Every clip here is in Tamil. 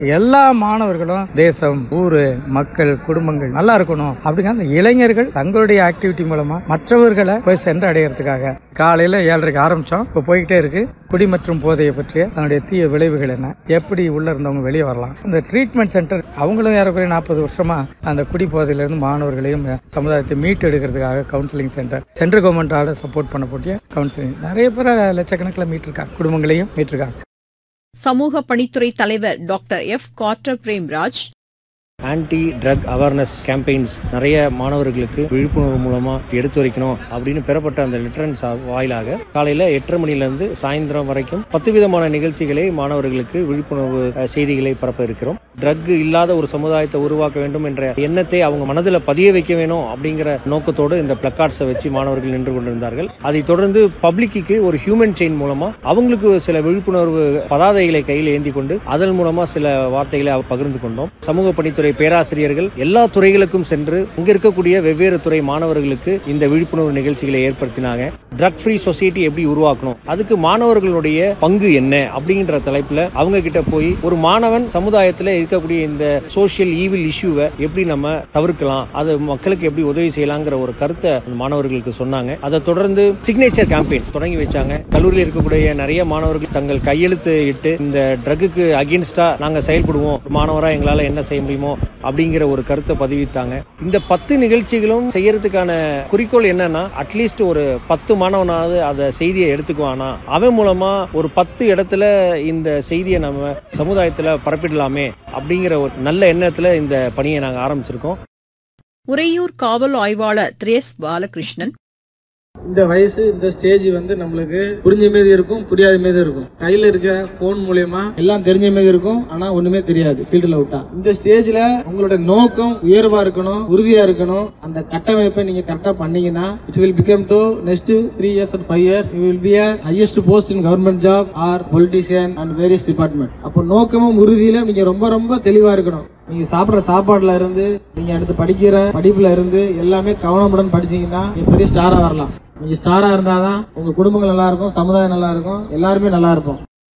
எல்லா மாணவர்களும் தேசம் ஊரு மக்கள் குடும்பங்கள் நல்லா இருக்கணும் அப்படிங்கிற அந்த இளைஞர்கள் தங்களுடைய ஆக்டிவிட்டி மூலமா மற்றவர்களை போய் சென்று அடையிறதுக்காக காலையில ஏழரைக்கு ஆரம்பிச்சோம் இப்போ போய்கிட்டே இருக்கு குடி மற்றும் போதையை பற்றிய அதனுடைய தீய விளைவுகள் என்ன எப்படி உள்ள இருந்தவங்க வெளியே வரலாம் இந்த ட்ரீட்மெண்ட் சென்டர் அவங்களும் ஏறக்குறைய நாற்பது வருஷமா அந்த குடி போதையிலிருந்து மாணவர்களையும் சமுதாயத்தை மீட்டு எடுக்கிறதுக்காக கவுன்சிலிங் சென்டர் சென்ட்ரல் கவர்மெண்டால சப்போர்ட் பண்ணக்கூடிய கவுன்சிலிங் நிறைய பேர் லட்சக்கணக்கில் மீட்டிருக்காங்க குடும்பங்களையும் மீட்டிருக்காங்க சமூக பணித்துறை தலைவர் doctor F Carter Premraj anti drug awareness campaigns நிறைய மாணவர்களுக்கு விழிப்புணர்வு மூலமா எடுத்துரைக்கணும் அப்படின்னு பெறப்பட்ட அந்த லிட்டரன்ஸ் வாயிலாக காலையில எட்டரை மணிலேருந்து சாயந்தரம் வரைக்கும் பத்து விதமான நிகழ்ச்சிகளை மாணவர்களுக்கு விழிப்புணர்வு அஹ், செய்திகளை பரப்ப இருக்கிறோம் ட்ரக் இல்லாத ஒரு சமுதாயத்தை உருவாக்க வேண்டும் என்ற எண்ணத்தை அவங்க மனதில் பதிய வைக்க வேணும் அப்படிங்கிற நோக்கத்தோடு இந்த பிளக்கார்ட்ஸை வச்சு மாணவர்கள் நின்று கொண்டிருந்தார்கள் அதைத் தொடர்ந்து பப்ளிக்கு ஒரு ஹியூமன் செயின் மூலமா அவங்களுக்கு சில விழிப்புணர்வு பதாதைகளை கையில் ஏந்தி கொண்டு அதன் மூலமா சில வார்த்தைகளை அவ- பகிர்ந்து கொண்டோம் சமூக பணித்துறை பேராசிரியர்கள் எல்லா துறைகளுக்கும் சென்று இங்க இருக்கக்கூடிய வெவ்வேறு துறை மாணவர்களுக்கு இந்த விழிப்புணர்வு நிகழ்ச்சிகளை ஏற்படுத்தினாங்க ட்ரக் ஃப்ரீ சொசைட்டி எப்படி உருவாக்கணும் அதுக்கு மாணவர்களுடைய பங்கு என்ன அப்படிங்கிற தலைப்புல அவங்க கிட்ட போய் ஒரு மாணவன் சமுதாயத்துல இருக்கக்கூடிய இந்த சோஷியல் ஈவில் இஷ்யூவை எப்படி நம்ம தவிர்க்கலாம் அது மக்களுக்கு எப்படி உதவி செய்யலாங்கிற ஒரு கருத்தை அந்த மாணவர்களுக்கு சொன்னாங்க அதை தொடர்ந்து சிக்னேச்சர் கேம்பெயின் தொடங்கி வச்சாங்க கல்லூரியில் இருக்கக்கூடிய நிறைய மாணவர்கள் தங்கள் கையெழுத்து இட்டு இந்த ட்ரக்குக்கு அகேன்ஸ்டா நாங்க செயல்படுவோம் ஒரு மாணவரா எங்களால என்ன செய்ய முடியுமோ அப்படிங்கிற ஒரு கருத்தை பதிவிட்டாங்க இந்த பத்து நிகழ்ச்சிகளும் செய்யறதுக்கான குறிக்கோள் என்னன்னா அட்லீஸ்ட் ஒரு பத்து மாணவனாவது அதை செய்தியை எடுத்துக்குவானா அவன் மூலமா ஒரு பத்து இடத்துல இந்த செய்தியை நம்ம சமுதாயத்துல பரப்பிடலாமே அப்படிங்கிற ஒரு நல்ல எண்ணத்துல இந்த பணியை நாங்க ஆரம்பிச்சிருக்கோம் உறையூர் காவல் ஆய்வாளர் திரேஸ் பாலகிருஷ்ணன் இந்த வயசு இந்த ஸ்டேஜ் வந்து நம்மளுக்கு புரிஞ்ச மீது இருக்கும் புரியாத மீது இருக்கும் கையில இருக்க போன் மூலியமா எல்லாம் தெரிஞ்ச மீது இருக்கும் ஆனா ஒண்ணுமே தெரியாது ஃபீல்டுல விட்டா இந்த ஸ்டேஜ்ல உங்களோட நோக்கம் உயர்வா இருக்கணும் உறுதியா இருக்கணும் அந்த கட்டமைப்பை நீங்க கரெக்டா பண்ணீங்கன்னா it will become to next three years and five years you will be a highest post in government job or politician and various department அப்போ நோக்கமும் உறுதியில நீங்க ரொம்ப ரொம்ப தெளிவா இருக்கணும் நீங்க சாப்பிடுற சாப்பாடுல இருந்து நீங்க அடுத்து படிக்கிற படிப்புல இருந்து எல்லாமே கவனமுடன் படிச்சீங்கன்னா நீங்க பெரிய ஸ்டாரா வரலாம் நீங்க ஸ்டாரா இருந்தாதான் உங்க குடும்பங்கள் நல்லா இருக்கும் சமுதாயம் நல்லா இருக்கும் எல்லாருமே நல்லா இருப்போம்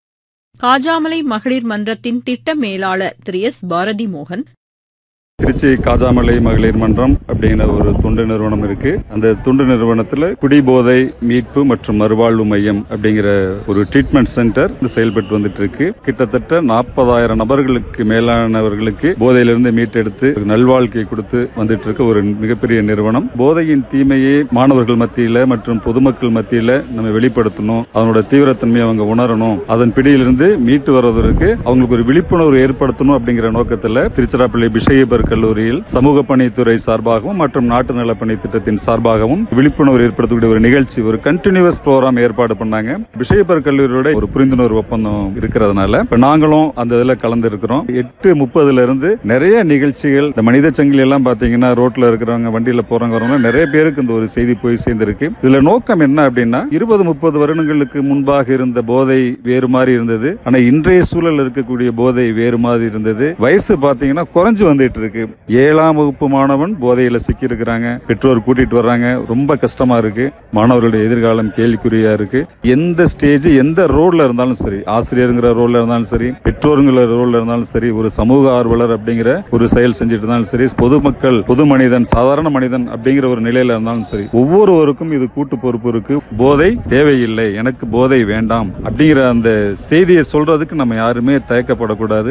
காஜாமலை மகளிர் மன்றத்தின் திட்ட மேலாளர் திரு எஸ் பாரதி மோகன் திருச்சி காஜாமலை மகளிர் மன்றம் அப்படிங்கிற ஒரு தொண்டு நிறுவனம் இருக்கு அந்த தொண்டு நிறுவனத்துல குடிபோதை மீட்பு மற்றும் மறுவாழ்வு மையம் அப்படிங்கிற ஒரு ட்ரீட்மெண்ட் சென்டர் செயல்பட்டு வந்துட்டு இருக்கு கிட்டத்தட்ட நாற்பதாயிரம் நபர்களுக்கு மேலானவர்களுக்கு போதையிலிருந்து மீட்டெடுத்து நல்வாழ்க்கை கொடுத்து வந்துட்டு இருக்க ஒரு மிகப்பெரிய நிறுவனம் போதையின் தீமையை மாணவர்கள் மத்தியில மற்றும் பொதுமக்கள் மத்தியில நம்ம வெளிப்படுத்தணும் அதனோட தீவிரத்தன்மையை அவங்க உணரணும் அதன் பிடியிலிருந்து மீட்டு வருவதற்கு அவங்களுக்கு ஒரு விழிப்புணர்வு ஏற்படுத்தணும் அப்படிங்கிற நோக்கத்துல திருச்சிராப்பள்ளி பிஷையபர் கல்லூரியில் சமூக பணித்துறை சார்பாகவும் மற்றும் நாட்டு நலப்பணி திட்டத்தின் சார்பாகவும் விழிப்புணர்வு ஏற்படுத்தக்கூடிய ஒரு நிகழ்ச்சி ஒரு கண்டினியூஸ் ப்ரோக்ராம் ஏற்பாடு பண்ணாங்க பிஷையபர் கல்லூரியோட ஒரு புரிந்துணர்வு ஒப்பந்தம் இருக்கிறதுனால இப்ப நாங்களும் அந்த இதுல கலந்து இருக்கிறோம் எட்டு முப்பதுல இருந்து நிறைய நிகழ்ச்சிகள் இந்த மனித சங்கிலி எல்லாம் பாத்தீங்கன்னா ரோட்ல இருக்கிறவங்க வண்டியில போறவங்க வரவங்க நிறைய பேருக்கு இந்த ஒரு செய்தி போய் சேர்ந்திருக்கு இதுல நோக்கம் என்ன அப்படின்னா இருபது முப்பது வருடங்களுக்கு முன்பாக இருந்த போதை வேறு மாதிரி இருந்தது ஆனா இன்றைய சூழல் இருக்கக்கூடிய போதை வேறு மாதிரி இருந்தது வயசு பாத்தீங்கன்னா குறைஞ்சு வந்துட்டு இருக்கு ஏழாம் வகுப்பு மாணவன் போதையில சிக்கி இருக்கிறாங்க பெற்றோர் கூட்டிட்டு வர்றாங்க ரொம்ப கஷ்டமா இருக்கு மாணவர்களுடைய எதிர்காலம் கேள்விக்குறியா இருக்கு எந்த ஸ்டேஜ் எந்த ரோல்ல இருந்தாலும் சரி ஆசிரியருங்கிற ரோல்ல இருந்தாலும் சரி பெற்றோருங்கிற ரோல்ல இருந்தாலும் சரி ஒரு சமூக ஆர்வலர் அப்படிங்கிற ஒரு செயல் செஞ்சுட்டு இருந்தாலும் சரி பொதுமக்கள் பொது மனிதன் சாதாரண மனிதன் அப்படிங்கிற ஒரு நிலையில இருந்தாலும் சரி ஒவ்வொருவருக்கும் இது கூட்டு பொறுப்பு இருக்கு போதை தேவையில்லை எனக்கு போதை வேண்டாம் அப்படிங்கிற அந்த செய்தியை சொல்றதுக்கு நம்ம யாருமே தயக்கப்படக்கூடாது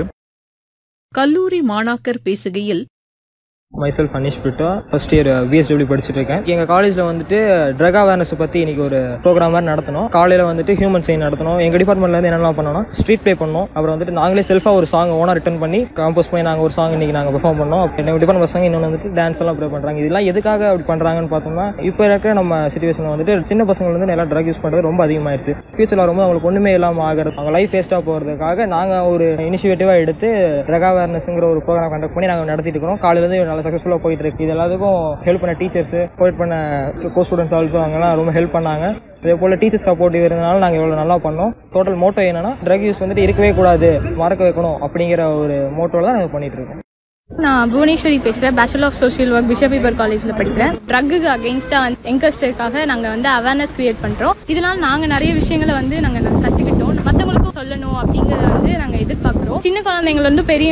கல்லூரி மாணாக்கர் பேசுகையில் மைசெல்ஃப் அனிஷ் பிட்டோ ஃபர்ஸ்ட் இயர் பிஎஸ்டபிள்யூ படிச்சுட்டு இருக்கேன் எங்கள் காலேஜில் வந்துட்டு ட்ரக் அவேர்னஸ் பற்றி இன்னைக்கு ஒரு ப்ரோக்ராம் மாதிரி நடத்தணும் காலையில் வந்துட்டு ஹியூமன் சைன் நடத்தணும் எங்கள் டிபார்ட்மெண்ட்லேருந்து என்னெல்லாம் பண்ணோம்னா ஸ்ட்ரீட் ப்ளே பண்ணோம் அப்புறம் வந்துட்டு நாங்களே செல்ஃபாக ஒரு சாங் ஓனாக ரிட்டன் பண்ணி கம்போஸ் பண்ணி நாங்கள் ஒரு சாங் இன்னைக்கு நாங்கள் பெர்ஃபார்ம் பண்ணோம் எங்கள் டிபார்ட்மெண்ட் பசங்க இன்னொன்று வந்துட்டு டான்ஸ் எல்லாம் ப்ளே பண்ணுறாங்க இதெல்லாம் எதுக்காக அப்படி பண்ணுறாங்கன்னு பார்த்தோம்னா இப்போ இருக்கிற நம்ம சுச்சுவேஷன் வந்துட்டு சின்ன பசங்க வந்து நல்லா ட்ரக் யூஸ் பண்ணுறது ரொம்ப அதிகமாயிருச்சு ஃபியூச்சரில் வரும்போது அவங்களுக்கு ஒன்றுமே இல்லாமல் ஆகிறது அவங்க லைஃப் வேஸ்ட்டாக போகிறதுக்காக நாங்கள் ஒரு இனிஷியேட்டிவாக எடுத்து ட்ரக் அவேர்னஸ்ங்கிற ஒரு ப்ரோக்ராம் கண்டக்ட் பண்ணி நாங்கள் நடத்திட்டு இருக்கோம் காலையிலேருந்து நல்லா சக்ஸஸ்ஃபுல்லாக போயிட்டு இருக்கு இது எல்லாத்துக்கும் ஹெல்ப் பண்ண டீச்சர்ஸ் ப்ரொவைட் பண்ண கோ ஸ்டூடெண்ட்ஸ் ஆல்சோ அவங்கலாம் ரொம்ப ஹெல்ப் பண்ணாங்க இதே போல் டீச்சர்ஸ் சப்போர்ட்டிவ் இருந்தனால நாங்கள் இவ்வளோ நல்லா பண்ணோம் டோட்டல் மோட்டோ என்னன்னா ட்ரக் யூஸ் வந்துட்டு இருக்கவே கூடாது மறக்க வைக்கணும் அப்படிங்கிற ஒரு மோட்டோவில் தான் நாங்கள் பண்ணிட்டு இருக்கோம் நான் புவனேஸ்வரி பேசுகிறேன் bachelor of social work bishop Heber காலேஜில் படிக்கிறேன் ட்ரக்குக்கு அகெயின்ஸ்டாக வந்து எங்கஸ்டருக்காக நாங்கள் வந்து அவேர்னஸ் கிரியேட் பண்ணுறோம் இதனால் நாங்கள் நிறைய விஷயங்களை வந்து நாங்கள் கற்றுக்கிட்டோம் மற்றவங்களுக்கும் சொல்லணும் அப்படிங்கறத வந்து நாங்கள் எதிர்பார்க்குறோம் சின்ன குழந்தைங்கள்ல இருந்து பெரிய